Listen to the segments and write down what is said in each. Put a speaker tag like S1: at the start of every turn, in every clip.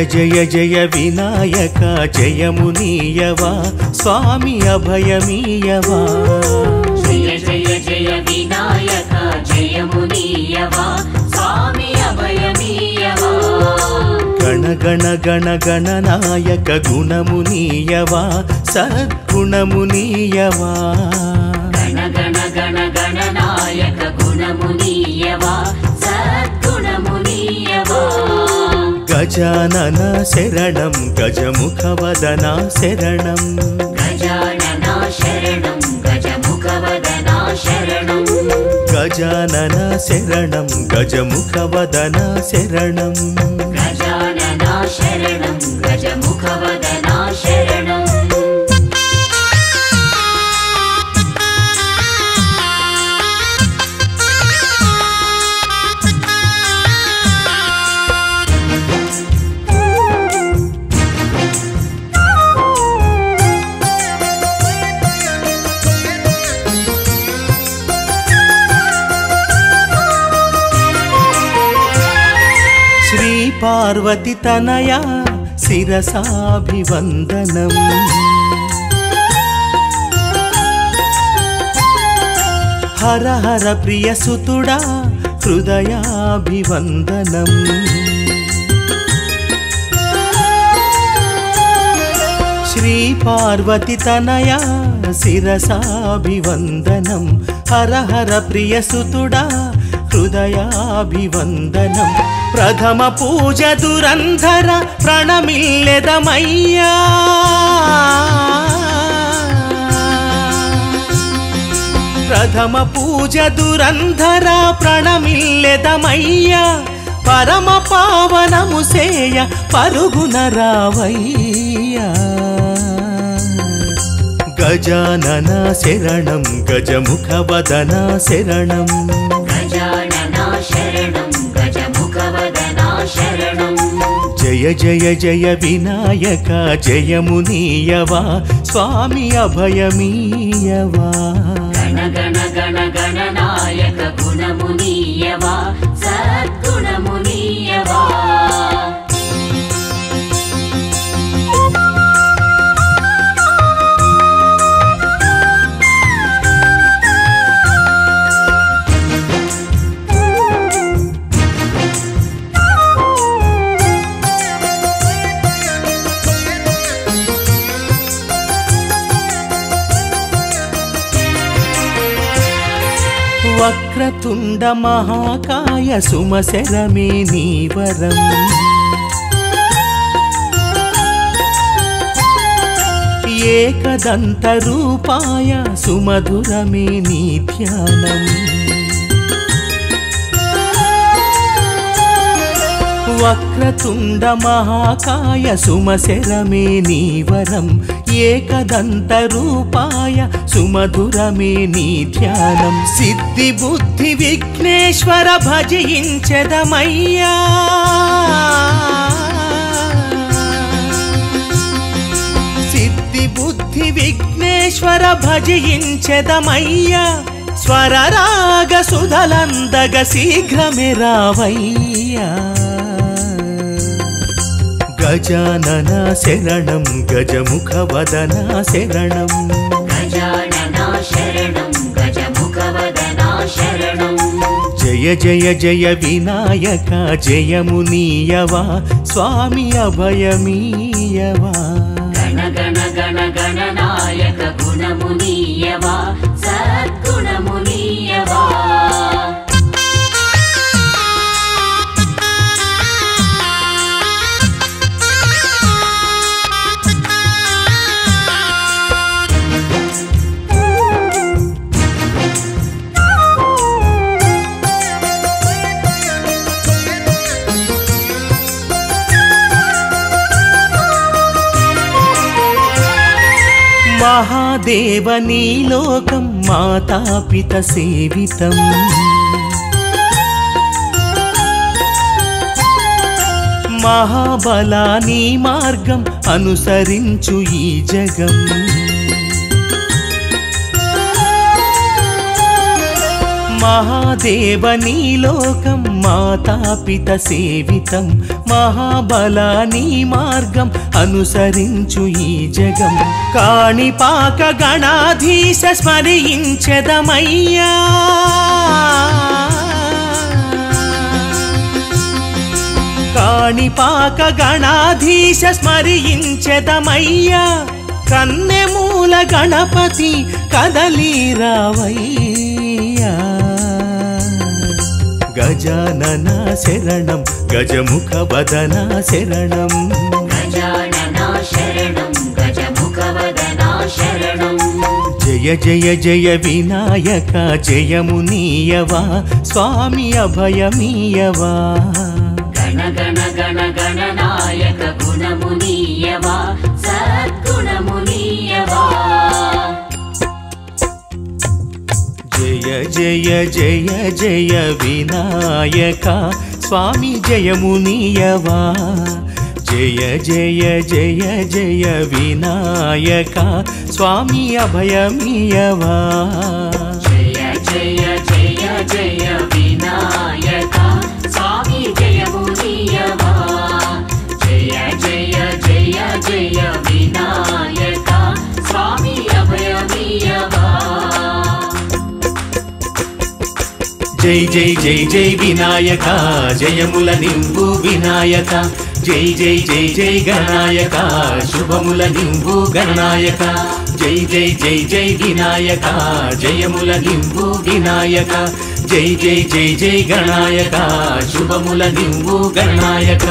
S1: జయ జయ వినాయక జయమునీయవా స్వామి అభయమీయవా
S2: జయ జయ జయ వినాయక జయమునీయవా స్వామి అభయమీయవా
S1: గణ గణ గణ గణనాయక గుణమునీయవా సద్గుణమునీయవా
S2: గణ గణ గణ గణనాయక గుణమునీయవా సద్గుణమునీయవా
S1: గజానన శరణం గజముఖవదన శరణం
S2: గజానన శరణం గజముఖవదన శరణం
S1: గజానన శరణం గజముఖవదన శరణం
S2: గజానన శరణం గజముఖవదన శరణం
S1: శ్రీ పార్వతి తనయా శిరసాభివందనం హర హర ప్రియ సుతుడా హృదయాభివందనం శ్రీ పార్వతి తనయా శిరసాభివందనం హర హర ప్రియ సుతుడా హృదయాభివందనం ప్రథమ పూజ దురంధర ప్రణమిల్లెదమయ్యా ప్రథమ పూజ దురంధర ప్రణమిల్లెదమయ్య పరమ పావనము సేయ పరుగున రావయ్యా గజానన శరణం గజముఖ వదన శరణం
S2: గజానన శరణం గజముఖవదన శరణం
S1: జయ జయ జయ వినాయక జయమునీయవా స్వామి అభయమీయవా
S2: గణ గణ గణ గణనాయక గుణమునీయవా సద్గుణమునీయవా
S1: వక్రతుండ మహాకాయ సుమశరమే నీవరం ఏకదంత రూపాయ సుమధురమే నీ ధ్యానం వక్రతుండ మహాకాయ సుమశరమే నీవరం ఏకదంత రూపాయ సుమధురమే నీ ధ్యానం సిద్ధి బుద్ధి విఘ్నేశ్వర భజయించదమయ్యా సిద్ధి బుద్ధి విఘ్నేశ్వర భజయించదమయ్యా స్వరరాగ సుధలందగ శీఘ్రమే రావయ్యా గజానన శరణం గజముఖ వదన శరణం
S2: గజానన శరణం గజముఖవదన శరణం
S1: జయ జయ జయ వినాయక జయమునీయవా స్వామి అభయమీయవా
S2: గణ గణ గణ గణనాయక గుణమునీయవా సద్గుణమునీయవా
S1: మహాదేవ నీలోకం మాతాపిత సేవితం మహాబలా నీ మార్గం అనుసరించు ఈ జగం మహాదేవ నీలోకం మాతాపిత సేవితం మహాబల నీ మార్గం అనుసరించు ఈ జగం కాణిపాక గణాధీశ స్మరించదమయ్యా కాణిపాక గణాధీశ స్మరించదమయ్యా కన్నెమూల గణపతి కదలి రావయ్యా గజానన శరణం గజముఖ వదన శరణం
S2: గజాననా శరణం గజముఖవదనా శరణం
S1: జయ జయ జయ వినాయక జయము నీయవా స్వామి అభయమీయవా
S2: గణ గణ గణ గణనాయక గుణమునీయవా సద్గుణమునీయవా
S1: జయ జయ జయ జయ వినాయక స్వామి జయము నీయవా జయ జయ జయ జయ వినాయక స్వామి అభయమీయవా
S2: జయ జయ జయ జయ వినాయక స్వామి జయమునీయవా జయ జయ జయ జయ వినాయక స్వామి అభయమీయవా
S1: జై జై జై జై వినాయక జయముల నింబు వినాయక జై జై జై జై గణాయక శుభముల నింబు గణనాయక జై జై జై జై వినాయక జయముల నింబు వినాయక జై జై జై జై గణాయక శుభముల నింబు గణనాయక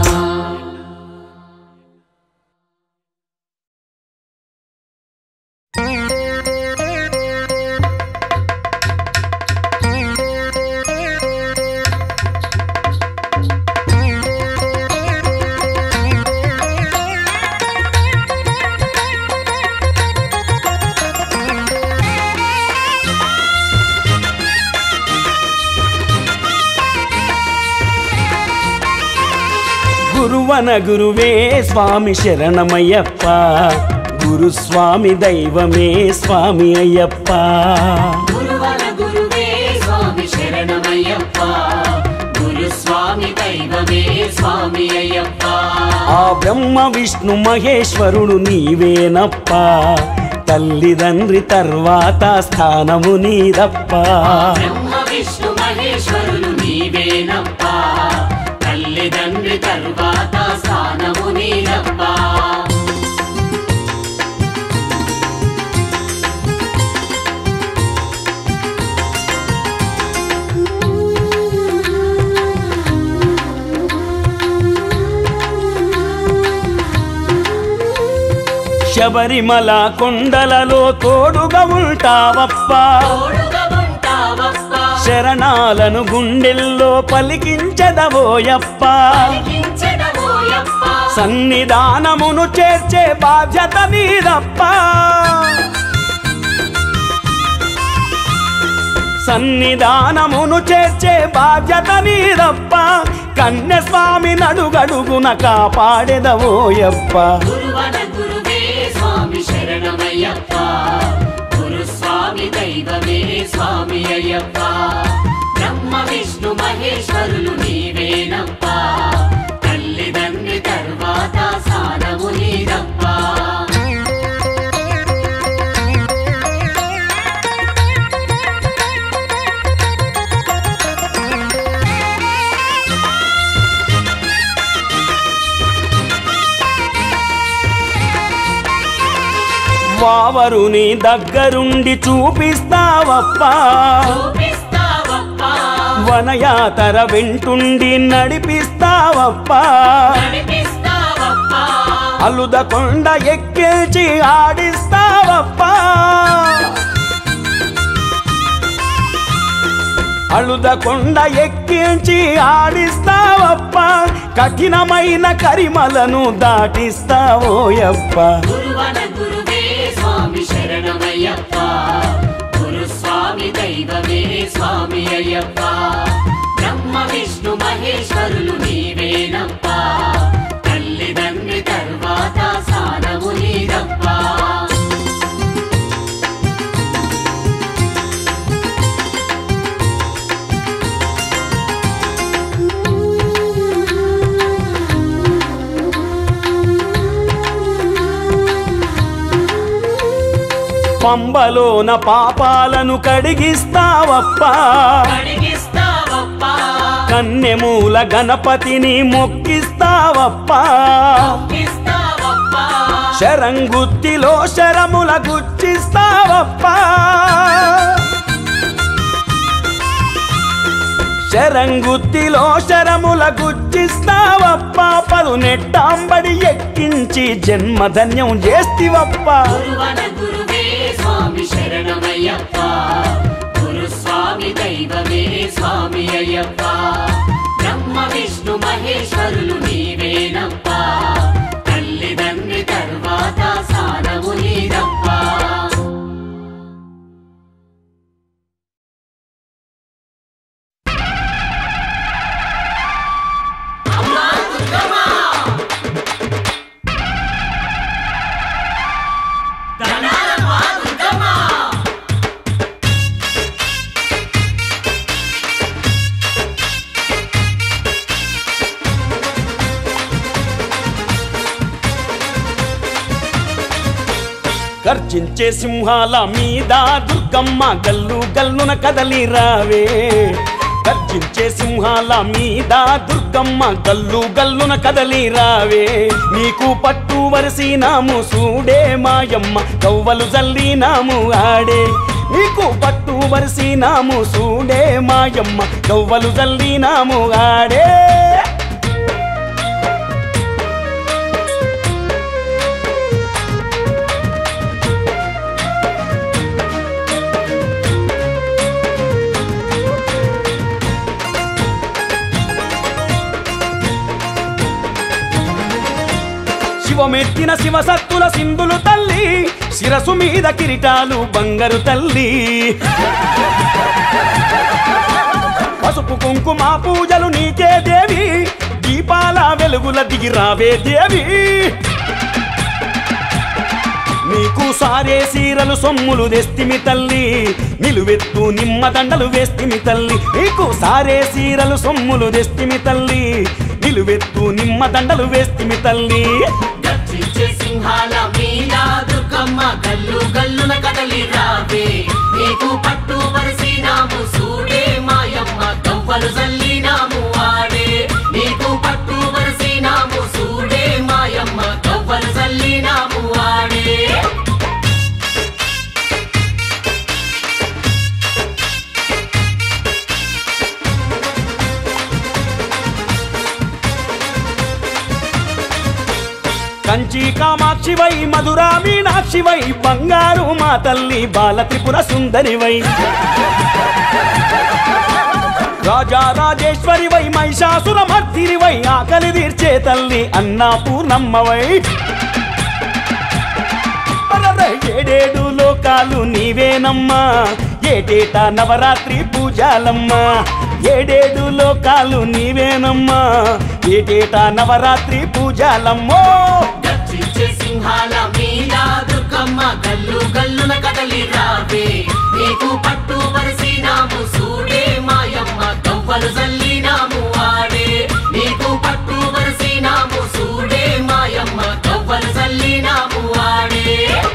S3: గురువన గురువే స్వామి శరణమయ్యప్ప గురుస్వామి దైవమే స్వామి అయ్యప్ప
S2: గురువల గురువే స్వామి శరణమయ్యప్ప గురుస్వామి దైవమే స్వామి అయ్యప్ప
S3: ఆ బ్రహ్మ విష్ణు మహేశ్వరుడు నీవేనప్ప తల్లిదండ్రి తర్వాత స్థానము నీదప్ప
S2: బ్రహ్మ విష్ణు మహేశ్వరులు నీవేనప్ప తల్లిదండ్రి తరువాత స్థానము నీదప్ప
S3: శబరిమల కొండలలో తోడుగా ఉంటావప్ప
S2: తోడుగా ఉంటావప్ప
S3: శరణాలను గుండెల్లో పలికించదవోయప్ప
S2: పలికించడమోయప్ప
S3: సన్నిధానమును చేర్చే బాధ్యత నీదప్ప సన్నిధానమును చేర్చే బాధ్యత నీదప్ప కన్యస్వామి నడుగడుగున కాపాడెదవోయప్ప
S2: గురువన గురువే స్వామి శరణమయ్యప్ప గురుస్వామి దైవమే స్వామి అయ్యప్ప బ్రహ్మ విష్ణు మహేశ్వరులు నీవేనప్ప తల్లిదండ్రి తరువాత సానము నీదప్ప
S3: వావరుని దగ్గరుండి చూపిస్తావప్ప
S2: చూపిస్తావప్ప
S3: వనయాతర వెంటుండి నడిపిస్తావప్ప
S2: నడిపిస్తావప్ప
S3: అలుద కొండ ఎక్కించి ఆడిస్తావప్ప అలుద కొండ ఎక్కించి ఆడిస్తావప్ప కఠినమైన కరిమలను దాటిస్తావోయప్ప
S2: గురువన గురువే స్వామి శరణమయ్యప్ప గురుస్వామి దైవమే స్వామి అయ్యప్ప బ్రహ్మ విష్ణు మహేశ్వరులు నీవేనప్ప తల్లిదండ్రి తరువాత సానము నీదప్ప
S3: పంబలోన పాపాలను కడిగిస్తావప్పా
S2: కడిగిస్తావప్పా
S3: కన్నెమూల గణపతిని మొక్కిస్తావప్పా
S2: ఇస్తావప్పా
S3: శరంగుత్తిలో శరముల గుచ్చిస్తావప్పా శరంగుత్తిలో శరముల గుచ్చిస్తావప్పా పలు నెట్టాంబడి ఎక్కించి జన్మధన్యం చేస్తివప్పా
S2: గురువన గురువే స్వామి శరణమయ్యప్ప గురుస్వామి దైవమే స్వామి అయ్యప్ప బ్రహ్మ విష్ణు మహేశ్వరులు నీవేనప్ప తల్లిదండ్రి తర్వాత సానము నీదప్ప
S3: గర్జించే సింహాల మీద దుర్గమ్మ గల్లు గల్లున కదలి రావే గర్జించే సింహాల మీద దుర్గమ్మ గల్లు గల్లున కదలి రావే నీకు పట్టు వరసినాము సూడే మాయమ్మ కవ్వలు జల్లినాము ఆడే నీకు పట్టు వరసినాము సూడే మాయమ్మ కవ్వలు జల్లినాము ఆడే శివమెత్తిన శివసత్తుల సింధులు తల్లి శిరసు మీద కిరీటాలు బంగారు తల్లి పసుపు కుంకుమ పూజలు నీకే దేవి దీపాల వెలుగుల దిగిరావే దేవి నీకు సారే సీరలు సొమ్ములు తెస్తిమి తల్లి నిలువెత్తు నిమ్మ దండలు వేస్తిమి తల్లి నీకు సారే సీరలు సొమ్ములు తెస్తిమి తల్లి నిలువెత్తు నిమ్మ దండలు వేస్తిమి తల్లి
S2: గర్జించే సింహాల మీద దుర్గమ్మ గల్లు గల్లున కదలి రావే నీకు పట్టు పరిసినాము సూడే మాయమ్మ కవ్వలు జల్లినాము ఆడే నీకు పట్టు పరిసినాము సూడే మాయమ్మ కవ్వలు జల్లినాము ఆడే
S3: కంచి కామాక్షివై మధురా మీనాక్షివై బంగారు మా తల్లి బాల త్రిపుర సుందరివై రాజా రాజేశ్వరివై మహిషాసుర మర్దిరివై ఆకలి తీర్చే తల్లి అన్నాపూర్ణమ్మవై అరరే, ఏడేడు లోకాలు నీవేనమ్మా ఏటేటా నవరాత్రి పూజాలమ్మా ఏడేడు లోకాలు నీవేనమ్మా ఏటేటా నవరాత్రి పూజాలమ్మో
S2: గర్జించే సింహాల మీద దుర్గమ్మ గల్లు గల్లున కదలి రావే నీకు పట్టు పరిసినాము సూడే మాయమ్మ కవ్వలు జల్లినాము ఆడే నీకు పట్టు పరిసినాము సూడే మాయమ్మ కవ్వలు జల్లినాము ఆడే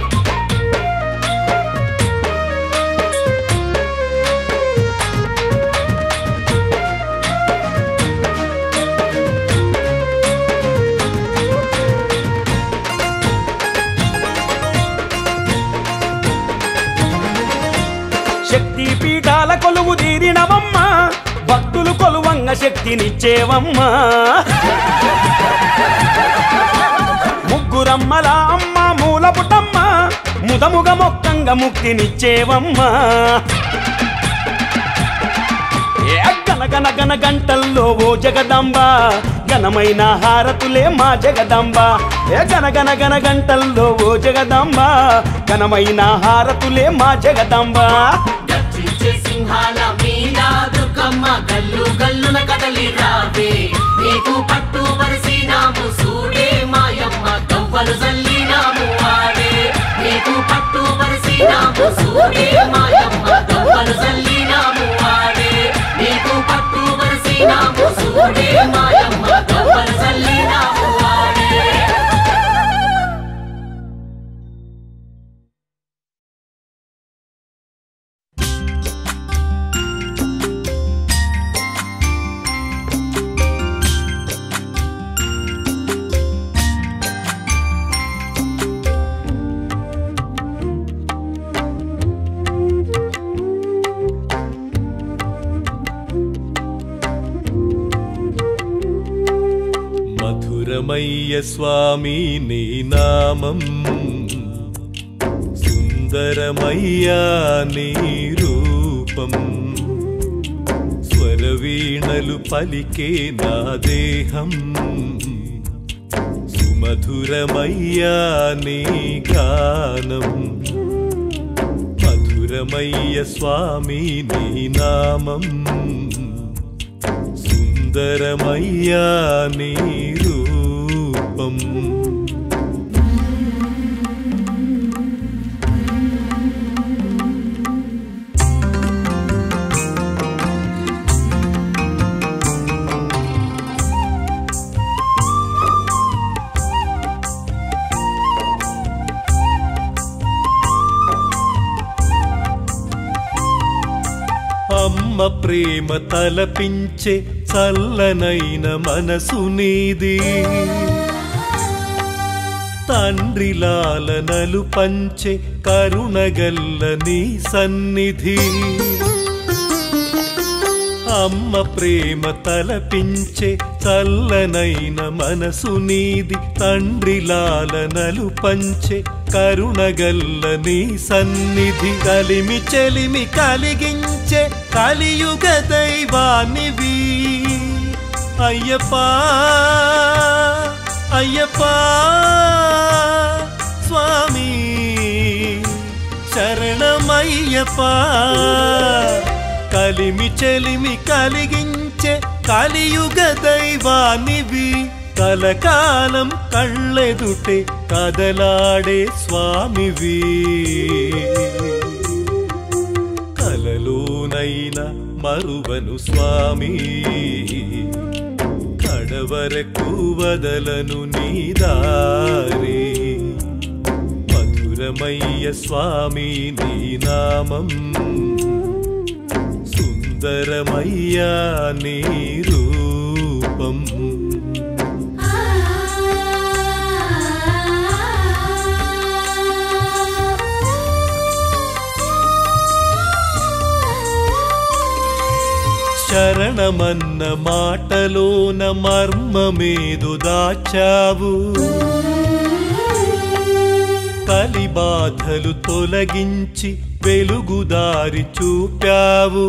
S3: శక్తి పీఠాల కొలువు తీరినవమ్మ భక్తులు కొలువంగ శక్తినిచ్చేవమ్మా ముగ్గురమ్మల అమ్మ మూల పుటమ్మ ముదముగ మొక్కంగ ముక్తినిచ్చేవమ్మా ఏ గనగన గన గంటల్లో ఓ జగదంబ ఘనమైన హారతులే మా జగదంబ ఏ గనగన గన గంటల్లో ఓ జగదంబ ఘనమైన హారతులే మా జగదంబ
S2: గర్జించే సింహాల మీద దుర్గమ్మ గల్లు గల్లున కదలి రావే నీకు పట్టు పరిసినాము సూడే మాయమ్మ కవ్వలు జల్లినాము ఆడే నీకు పట్టు పరిసినాము సూడే మాయమ్మ కవ్వలు జల్లినాము ఆడే నీకు పట్టు పరిసినాము సూడే మాయమ్మ కవ్వలు జల్లినాము
S4: మధురమయ్య స్వామి నీ నామం సుందరమయ్యా నీ రూపం స్వరవీణలు పలికే నా దేహం సుమధురమయ్యా నీ గానం మధురమయ్య స్వామి నీ నామం సుందరమయ్యా నీ రూపం అమ్మ ప్రేమ తలపించే చల్లనైన మనసు నీది తండ్రి లాలనలు పంచే కరుణగల్ల నీ సన్నిధి అమ్మ ప్రేమ తలపించే చల్లనైన మనసు నీది తండ్రి లాలనలు పంచే కరుణగల్ల నీ సన్నిధి కలిమి చెలిమి కలిగించే కలియుగ దైవానివి అయ్యప్పా అయ్యప్పా స్వామి శరణమయ్యప్పా కలిమి చెలిమి కలిగించే కలియుగ దైవానివి కలకాలం కళ్ళెదుటే కదలాడే స్వామివి కలలోనైనా మరువను స్వామి కడవరకు వదలను నీ దారి మధురమయ్య స్వామి నీ నామం సుందరమయ్యా నీ రూపం శరణమన్న మాటలోన మర్మమేదు దాచావు కలి బాధలు తొలగించి వెలుగుదారి చూపావు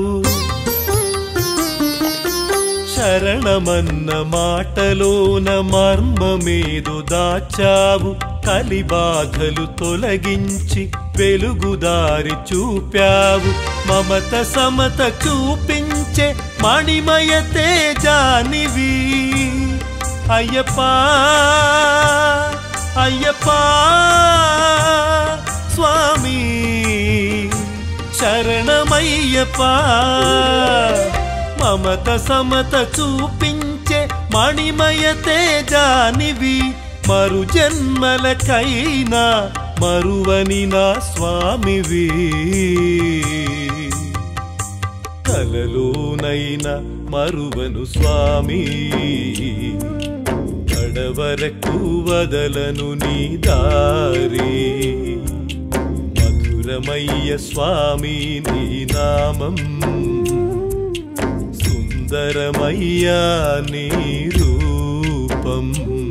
S4: శరణమన్న మాటలోన మర్మమేదు దాచావు కలి బాధలు తొలగించి వెలుగుదారి చూపావు మమత సమత చూపించే మణిమయ తేజానివి అయ్యప్పా అయ్యప్పా స్వామి శరణమయ్యప్పా మమత సమత చూపించే మణిమయ తేజానివి మరు జన్మలకైనా మరువని నా స్వామివి కలలోనైనా మరువను స్వామి కడవరకు వదలను నీ దారి మధురమయ్య స్వామి నీ నామం సుందరమయ్యా నీ రూపం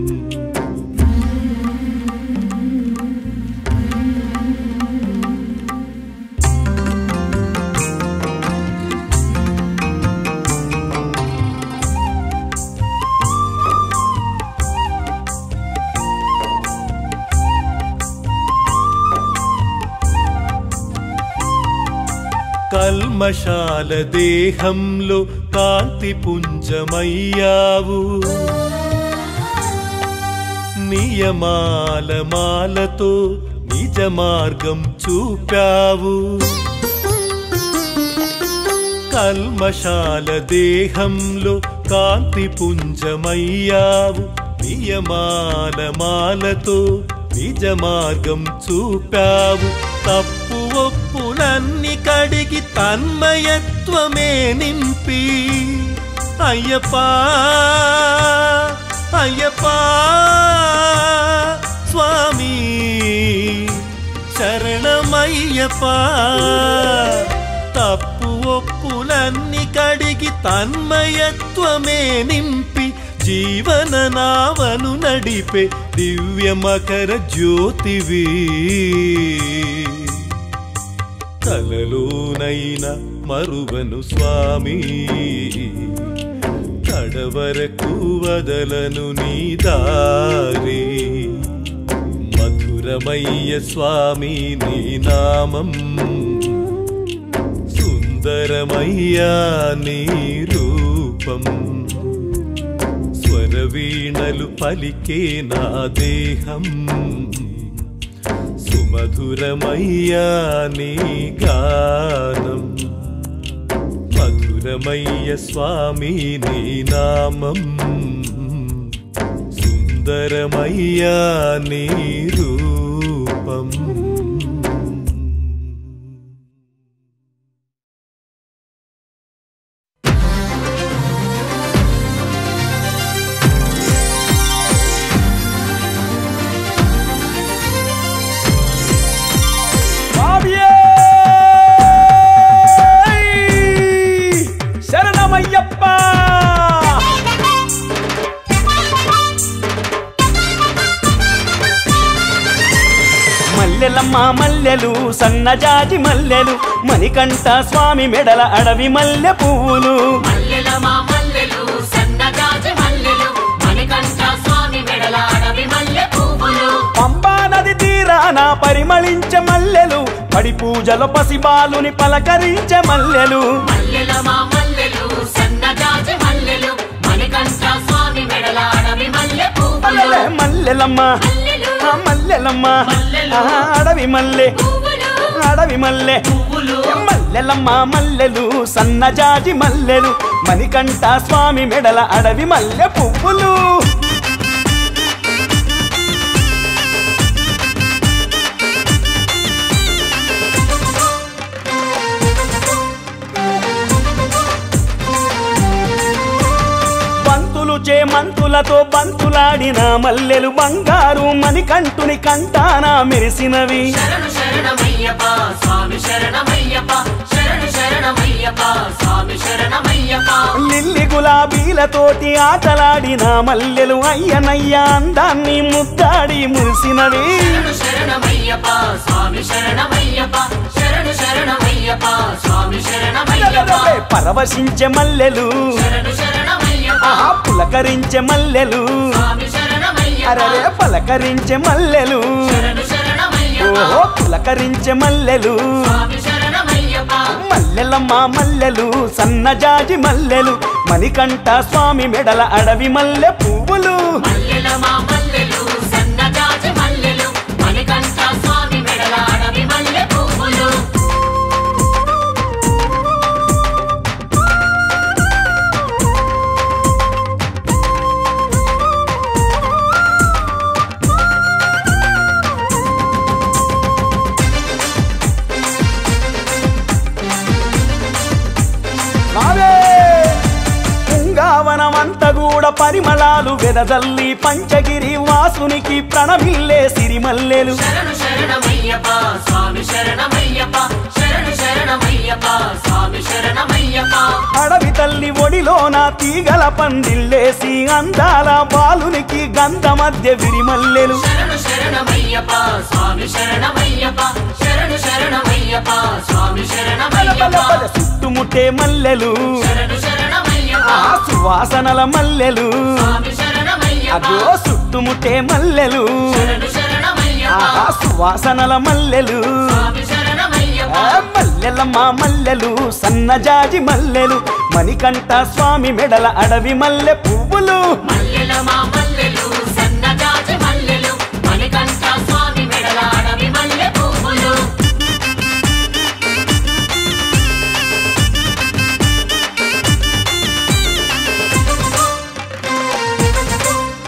S4: కల్మశాల దేహంలో కాంతి పుంజమయ్యావు నియమాల మాలతో నిజ మార్గం చూపావు కల్మశాల దేహంలో కాంతి పుంజమయ్యావు నియమాల మాలతో నిజ మార్గం చూపావు తప్పు ఒప్పులన్నీ కడిగి తన్మయత్వమే నింపి అయ్యప్పా అయ్యప్పా స్వామి శరణమయ్యప్పా తప్పు ఒప్పులన్నీ కడిగి తన్మయత్వమే నింపి జీవన నావను నడిపే దివ్య మకర జ్యోతివి కలలోనైన మరువను స్వామి కడవరకు వదలను నీ దారి మధురమయ్య స్వామి నీ నామం సుందరమయ్యా నీ రూపం స్వరవీణలు పలికే నా దేహం సుమధురమయ్యా నీ గానం మధురమయ్య స్వామి నీ నామం సుందరమయ్యా నీ రూపం
S3: స్వామియే! శరణమయ్యప్ప మల్లెలమ్మ మల్లెలు సన్నజాజి మల్లెలు మణికంఠ స్వామి మెడల అడవి మల్లె పువ్వులు
S2: మల్లెల మా మల్లెలు సన్నజాజి మల్లెలు మణికంఠ స్వామి మెడల అడవి మల్లె పువ్వులు
S3: పంబా నది తీరాన పరిమళించే మల్లెలు పడి పూజలో పసిబాలుని పలకరించే మల్లెలు
S2: మల్లెల మా మల్లెలు సన్నజాజి మల్లెలు మణికంఠ స్వామి మెడల అడవి మల్లె పువ్వులు
S3: మల్లెలే మల్లెలమ్మ
S2: మల్లెలు
S3: ఆ మల్లెలమ్మ
S2: మల్లెలు.
S3: ఆ అడవి మల్లె
S2: పువ్వులు
S3: అడవి మల్లె
S2: పువ్వులు
S3: మల్లెలమ్మ మల్లెలు సన్నజాజి మల్లెలు మణికంఠ స్వామి మెడల అడవి మల్లె పువ్వులు బంతులు చే మంతులతో బంతులాడిన మల్లెలు బంగారు మణికంఠుని కంటాన మెరిసినవి
S2: శరణు శరణమయ్యప్ప స్వామి శరణమయ్యప్ప శరణు శరణమయ్యప్ప స్వామి శరణమయ్యప్ప
S3: లిల్లి గులాబీలతోటి ఆటలాడిన మల్లెలు అయ్యనయ్య అందాన్ని ముద్దాడి మురిసినవి
S2: శరణు శరణమయ్యప్ప స్వామి శరణమయ్యప్ప శరణు శరణమయ్యప్ప స్వామి శరణమయ్యప్ప
S3: పరవశించే మల్లెలు
S2: శరణు శరణమయ్యప్ప
S3: ఆహా పులకరించే మల్లెలు
S2: స్వామి శరణమయ్యప్ప
S3: అరరే పలకరించే మల్లెలు
S2: శరణు శరణమయ్యప్ప
S3: ఓహో పులకరించే మల్లెలు
S2: స్వామి శరణమయ్యప్ప
S3: మల్లెలమ్మ మల్లెలు సన్నజాజి మల్లెలు మణికంఠ స్వామి మెడల అడవి మల్లె పువ్వులు
S2: మల్లెల మా మల్లెలు సన్నజాజి మల్లెలు మణికంఠ స్వామి మెడల అడవి మల్లె పువ్వులు
S3: నావే పుంగావనమంత కూడా పరిమళాలు వెదజల్లి పంచగిరి వాసునికి ప్రణమిల్లే సిరిమల్లెలు
S2: శరణు శరణమయ్యప్ప స్వామి శరణమయ్యప్ప శరణు శరణమయ్యప్ప స్వామి శరణమయ్యప్ప
S3: అడవి తల్లి ఒడిలోన తీగల పందిల్లేసి అందాల బాలునికి గంధ మధ్య విరిమల్లెలు
S2: శరణు శరణమయ్యప్ప స్వామి శరణమయ్యప్ప శరణు శరణమయ్యప్ప స్వామి
S3: పల
S2: శరణమయ్యప్ప
S3: పల చుట్టుముట్టే మల్లెలు
S2: శరణు శరణమయ్యప్ప
S3: ఆ సువాసనల మల్లెలు
S2: స్వామి శరణమయ్యప్ప
S3: అదో చుట్టుముట్టే మల్లెలు
S2: శరణు శరణమయ్యప్ప
S3: ఆ సువాసనల మల్లెలు
S2: స్వామి శరణమయ్యప్ప
S3: ఆ మల్లెలమ్మ మల్లెలు సన్నజాజి మల్లెలు మణికంఠ స్వామి మెడల అడవి మల్లె పువ్వులు
S2: మల్లెల మా మల్లెలు సన్నజాజి మల్లెలు మణికంఠ స్వామి మెడల అడవి మల్లె పువ్వులు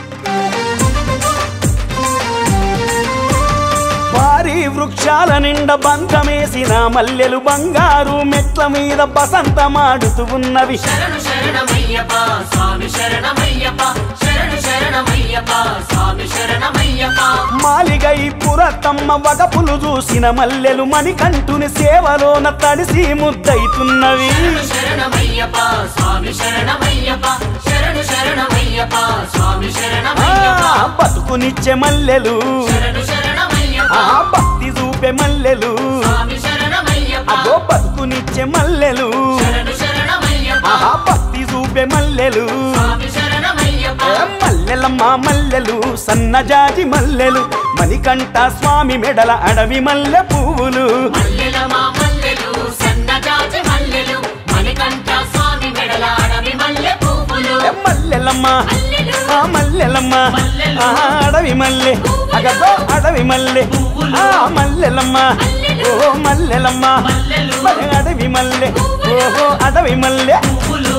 S3: భారీ వృక్షాల నిండా బంధమేసిన మల్లెలు బంగారు మెట్ల మీద బసంతమాడుతూ ఉన్నవి
S2: శరణు శరణమయ్యప్ప స్వామి శరణమయ్యప్ప శరణు శరణమయ్యప్ప స్వామి శరణమయ్యప్ప
S3: మాలిగై పురతమ్మ వగపులు చూసిన మల్లెలు మణికంఠుని సేవలోన తడిసి ముద్దయితున్నవి
S2: శరణు శరణమయ్యప్ప స్వామి శరణమయ్యప్ప శరణు శరణమయ్యప్ప స్వామి
S3: ఆ,
S2: శరణమయ్యప్ప
S3: బతుకునిచ్చే మల్లెలు
S2: శరణు శరణమయ్యప్ప
S3: ఆ భక్తి చూపే మల్లెలు
S2: స్వామి శరణమయ్యప్ప
S3: అగో బతుకునిచ్చే మల్లెలు
S2: శరణు శరణమయ్యప్ప
S3: ఆహా భక్తి చూపే మల్లెలు
S2: స్వామి శరణమయ్యప్ప
S3: ఏ మల్లెలమ్మ మల్లెలు సన్నజాజి మల్లెలు మణికంఠ స్వామి మెడల అడవి మల్లె పువ్వులు
S2: మల్లెల మా మల్లెలు సన్నజాజి మల్లెలు మణికంఠ స్వామి మెడల అడవి మల్లె పువ్వులు
S3: ఏ మల్లెలమ్మ
S2: మల్లెలు
S3: ఆ మల్లెలమ్మ
S2: మల్లెలు.
S3: ఆ అడవి మల్లె అగదో అడవి మల్లె
S2: పువ్వులు.
S3: ఆ మల్లెలమ్మ
S2: మల్లెలు.
S3: ఓ మల్లెలమ్మ
S2: మల్లెలు.
S3: మరి అడవి మల్లె
S2: పువ్వులు.
S3: ఓహో అడవి మల్లె
S2: పువ్వులు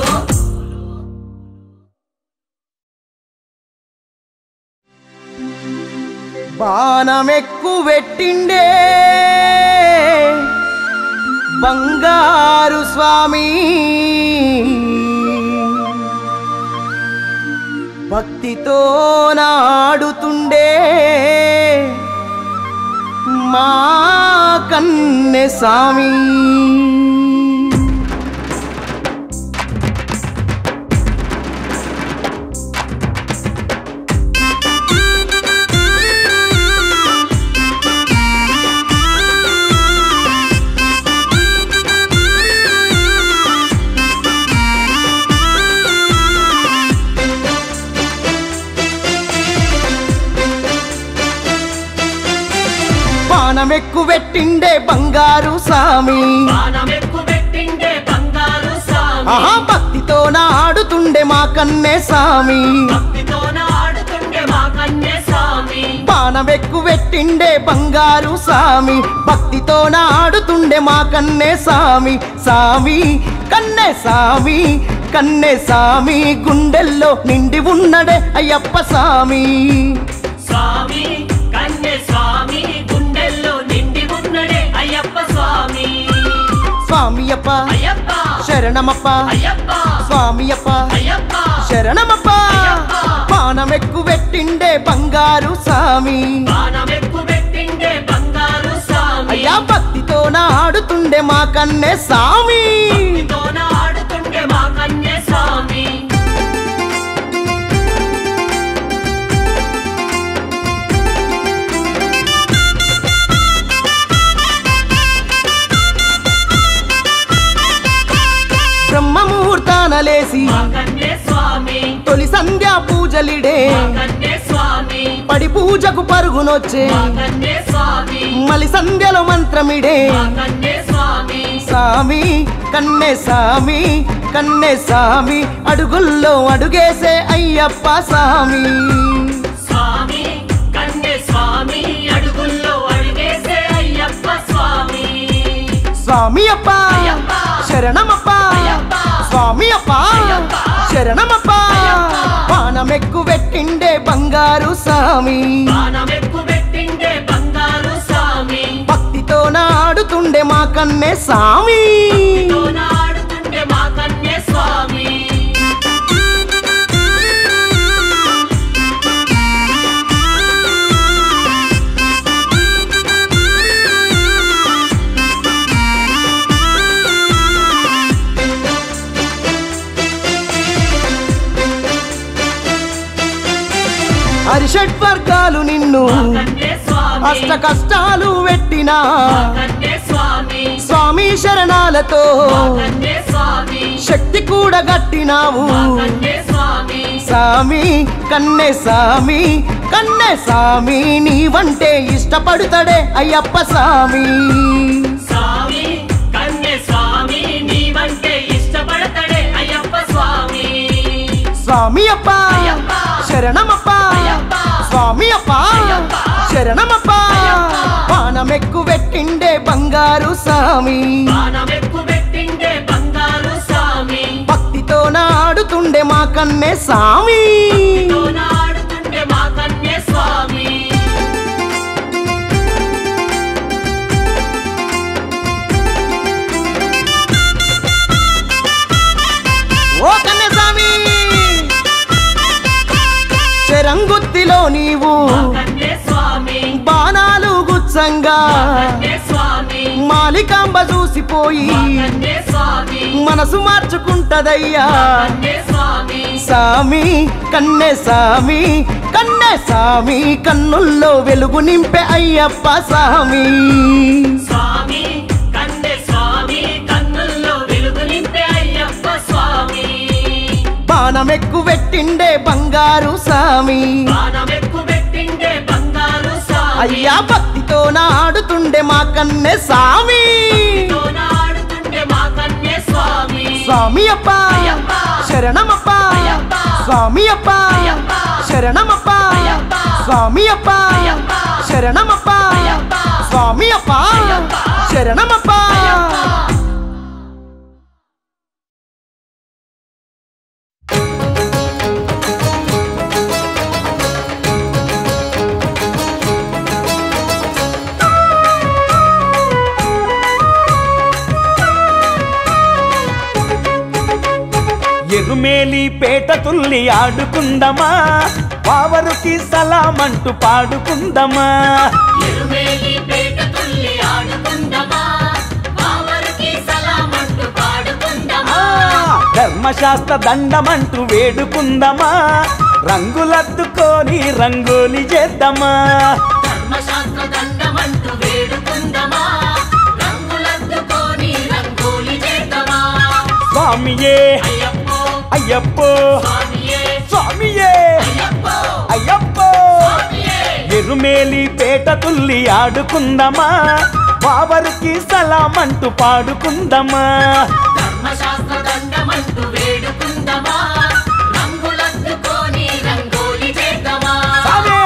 S5: బాణమెక్కు పెట్టిండే బంగారు స్వామి భక్తితో నాడుతుండే మా కన్నె స్వామి బాణమెక్కు పెట్టిండే బంగారు స్వామి
S2: బాణమెక్కు పెట్టిండే బంగారు స్వామి
S5: ఆహా భక్తితో నాడుతుండే మా కన్నె స్వామి
S2: భక్తితోన ఆడుతుండే మా కన్య స్వామి
S5: బాణమెక్కు పెట్టిండే బంగారు స్వామి భక్తితో నాడుతుండే మా కన్నె స్వామి స్వామి కన్నె స్వామి కన్నె స్వామి గుండెల్లో నిండి ఉన్నడే అయ్యప్ప స్వామి
S2: స్వామి కన్య స్వామి గుండెల్లో నిండి ఉన్నడే అయ్యప్ప స్వామి
S5: స్వామి అప్ప
S2: అయ్యప్ప
S5: శరణమప్ప
S2: అయ్యప్ప
S5: స్వామి అప్ప
S2: అయ్యప్ప
S5: శరణమప్ప బాణమెక్కు పెట్టిండే బంగారు స్వామి
S2: బాణమెక్కు పెట్టిండే బంగారు స్వామి
S5: అయ్యా భక్తితో నాడుతుండే మా కన్నె స్వామి
S2: భక్తితోన ఆడుతుండే మా కన్య స్వామి
S5: బ్రహ్మముహూర్తాన లేసి
S2: మా కన్య స్వామి
S5: తొలి సంధ్యా పూజలిడే
S2: మా కన్య స్వామి
S5: పడి పూజకు పరుగునొచ్చే
S2: మా కన్య స్వామి
S5: మలి సంధ్యలో మంత్రమిడే
S2: మా కన్య స్వామి
S5: స్వామి కన్నె స్వామి కన్నె స్వామి అడుగుల్లో అడుగేసే అయ్యప్ప స్వామి
S2: స్వామి కన్య స్వామి అడుగుల్లో అడుగేసే అయ్యప్ప స్వామి
S5: స్వామి అప్ప
S2: అయ్యప్ప.
S5: శరణమప్ప
S2: అయ్యప్ప.
S5: స్వామి అప్ప
S2: అయ్యప్ప.
S5: శరణమప్ప
S2: అయ్యప్ప.
S5: బాణమెక్కు పెట్టిండే బంగారు స్వామి
S2: బాణమెక్కు పెట్టిండే బంగారు స్వామి
S5: భక్తితో నాడుతుండే మా కన్నె స్వామి
S2: తోన ఆడుతుండే మా కన్య స్వామి
S5: హరిషట్ వర్గాలు నిన్ను
S2: మా కన్య స్వామి
S5: అష్ట కష్టాలు పెట్టినా
S2: మా కన్య స్వామి
S5: స్వామి శరణాలతో
S2: మా కన్య స్వామి
S5: శక్తి కూడా గట్టినావు
S2: మా కన్య స్వామి
S5: స్వామి కన్నె స్వామి కన్నె స్వామి నీవంటే ఇష్టపడుతాడే అయ్యప్ప స్వామి
S2: స్వామి కన్య స్వామి నీవంటే ఇష్టపడతాడే అయ్యప్ప స్వామి
S5: స్వామి అప్ప
S2: అయ్యప్ప.
S5: శరణమప్ప
S2: అయ్యప్ప.
S5: స్వామి అప్ప
S2: అయ్యప్ప.
S5: శరణమప్ప
S2: అయ్యప్ప.
S5: బాణమెక్కు పెట్టిండే బంగారు స్వామి
S2: బాణమెక్కు పెట్టిండే బంగారు స్వామి
S5: భక్తితో నాడుతుండే మా కన్నె స్వామి
S2: తోన ఆడుతుండే మా కన్య స్వామి
S5: కాళికాంబ చూసిపోయి
S2: కన్నే స్వామి
S5: మనసు మార్చుకుంటదయ్యా
S2: కన్నే స్వామి
S5: సామి కన్నె సామి కన్నె సామి కన్నుల్లో వెలుగు నింపే అయ్యప్ప సామి
S2: స్వామి కన్నే స్వామి కన్నుల్లో వెలుగు నింపే అయ్యప్ప స్వామి
S5: బాణమెక్కు పెట్టిండే బంగారు సామి
S2: బాణమెక్కు పెట్టిండే బంగారు స్వామి
S5: అయ్యా భక్తితో నాడుతుండే మా కన్నె సామి
S2: ఆడుతుంటే మా కన్నే స్వామి
S5: స్వామి అప్ప
S2: అయ్యప్ప.
S5: శరణమప్ప
S2: అయ్యప్ప.
S5: స్వామి అప్ప
S2: అయ్యప్ప.
S5: శరణమప్ప
S2: అయ్యప్ప.
S5: స్వామి అప్ప
S2: అయ్యప్ప.
S5: శరణమప్ప
S2: అయ్యప్ప.
S5: స్వామి అప్ప
S2: అయ్యప్ప.
S5: శరణమప్ప
S2: అయ్యప్ప
S3: ఎరుమేలి పేట తుల్లి ఆడుకుందమా పావరుకి సలామంటూ పాడుకుందమా
S2: ఎరుమేలి పేట తుల్లి ఆడుకుందమా బావరికి సలామంటూ పాడుకుందమా
S3: ఆ, ధర్మశాస్త్ర దండమంటూ వేడుకుందమా రంగులద్దుకొని రంగోలి చేద్దామా
S2: ధర్మశాస్త్ర దండమంటూ వేడుకుందమా రంగులద్దుకొని రంగోలి చేద్దామా
S3: స్వామియే
S2: అయ్యప్పో
S3: అయ్యప్పో
S2: స్వామియే
S3: స్వామియే
S2: అయ్యప్పో
S3: అయ్యప్పో
S2: స్వామియే
S3: ఎరుమేలి పేట తుల్లి ఆడుకుందమా పావరుకి సలామంటూ పాడుకుందమా
S2: ధర్మశాస్త్ర దండమంటూ వేడుకుందమా రంగులద్దుకొని రంగోలి చేద్దామా
S3: స్వామి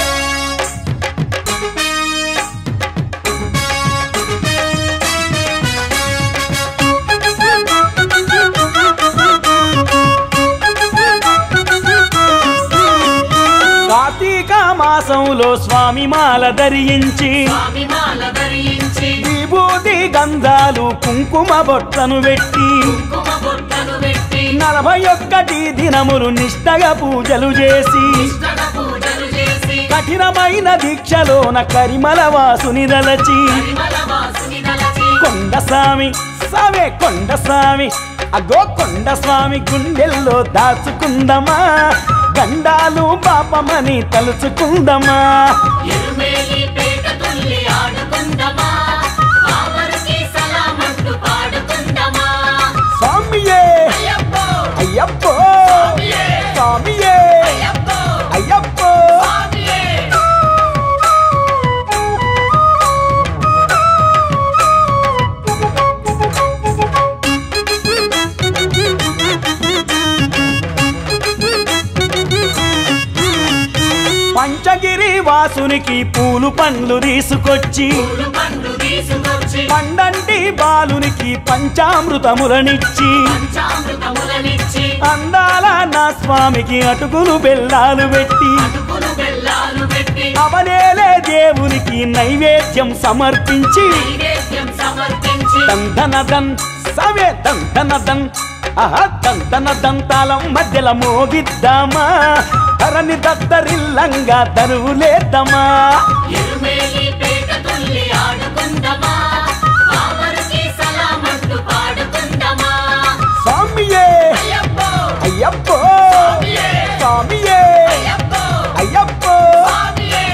S3: కార్తీక మాసంలో స్వామి మాల ధరించి
S2: స్వామి మాల ధరించి
S3: విభూతి గంధాలు కుంకుమ బొట్టను పెట్టి
S2: కుంకుమ బొట్టను పెట్టి
S3: నలభై ఒక్కటి దినములు నిష్టగా పూజలు చేసి
S2: ఇష్టద పూజలు చేసి
S3: కఠినమైన దీక్షలోన కరిమల వాసుని దలచి
S2: పరిమళ వాసుని దలచి
S3: కొండస్వామి సావే కొండస్వామి అగో కొండస్వామి గుండెల్లో దాచుకుందమా గండాలు పాపమని తలుచుకుందమా
S2: ఎరుమేలి పేట తుల్లి ఆడుకుందమా ఆవరికి సలామంటూ పాడుకుందమా
S3: స్వామియే
S2: అయ్యప్పో
S3: అయ్యప్పో
S2: స్వామియే
S3: స్వామియే
S2: అయ్యప్పో
S3: అయ్యప్పో
S2: స్వామియే
S3: పంచగిరి వాసునికి పూలు పండ్లు తీసుకొచ్చి
S2: పూలు పండు తీసుకొచ్చి
S3: పండంటి బాలునికి పంచామృతములనిచ్చి
S2: పంచామృతములనిచ్చి
S3: అందాల నా స్వామికి అటుకులు బెల్లాలు పెట్టి
S2: అటుకులు బెల్లాలు పెట్టి
S3: అవనేలే దేవునికి నైవేద్యం సమర్పించి
S2: నైవేద్యం సమర్పించి
S3: దంతనదన్ సవే దంతనదన్ ఆహా దంతనదన్ తాళం మధ్యల మోగిద్దామా ధరణి దత్తరిల్లంగా తరువులేద్దామా
S2: ఎరుమేలి పేట తుల్లి ఆడుకుందమా ఆవరికి సలామంటూ పాడుకుందమా
S3: స్వామియే
S2: అయ్యప్పో
S3: అయ్యప్పో
S2: స్వామియే
S3: స్వామియే
S2: అయ్యప్పో
S3: అయ్యప్పో
S2: స్వామియే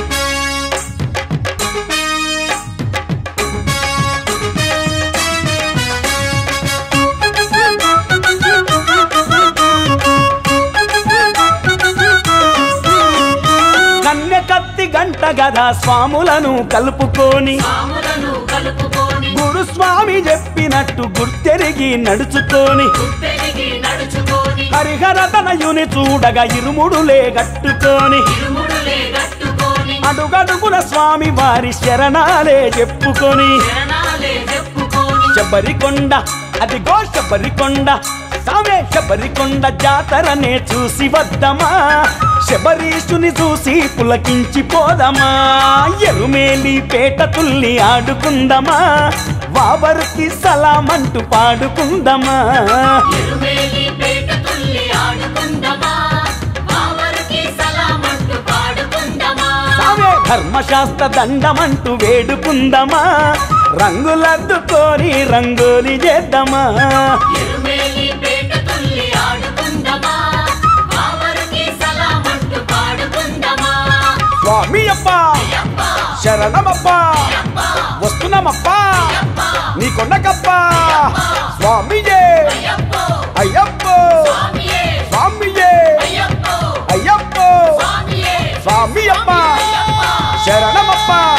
S3: కన్య కత్తి గంట గదా స్వాములను కలుపుకొని
S2: పాములను కలుపుకొని
S3: గురుస్వామి చెప్పినట్టు గుర్తెరిగి నడుచుకొని
S2: పెరిగి నడుచుకొని
S3: హరిహర తనయుని చూడగా ఇరుముడులే గట్టుకొని
S2: ఇరుముడులే గట్టుకొని
S3: అడుగడుగున స్వామి వారి శరణాలే చెప్పుకొని
S2: శరణాలే చెప్పుకొని
S3: శబరికొండ అదిగో శబరికొండ సామే శబరికొండ జాతరనే చూసి వద్దమా శబరీషుని చూసి పులకించిపోదమా ఎరుమేలి పేట తుల్లి ఆడుకుందమా వావరుకి సలామంటూ పాడుకుందమా
S2: ఎరుమేలి పేట తుల్లి ఆడుకుందమా బావరికి సలామంటూ పాడుకుందమా
S3: సామే ధర్మశాస్త్ర దండమంటూ వేడుకుందమా రంగులద్దుకొని రంగోలి చేద్దామా
S2: ఎరుమేలి పేట తుల్లి ఆడుకుందమా కావరికి సలామంటూ పాడుకుందమా
S3: స్వామి అప్ప శరణమప్ప వస్తున్నామప్ప నీ కొండకప్ప స్వామియే
S2: అయ్యప్పో
S3: అయ్యప్పో
S2: స్వామియే
S3: స్వామియే
S2: అయ్యప్పో
S3: అయ్యప్పో
S2: స్వామియే
S3: స్వామి అప్ప శరణమప్ప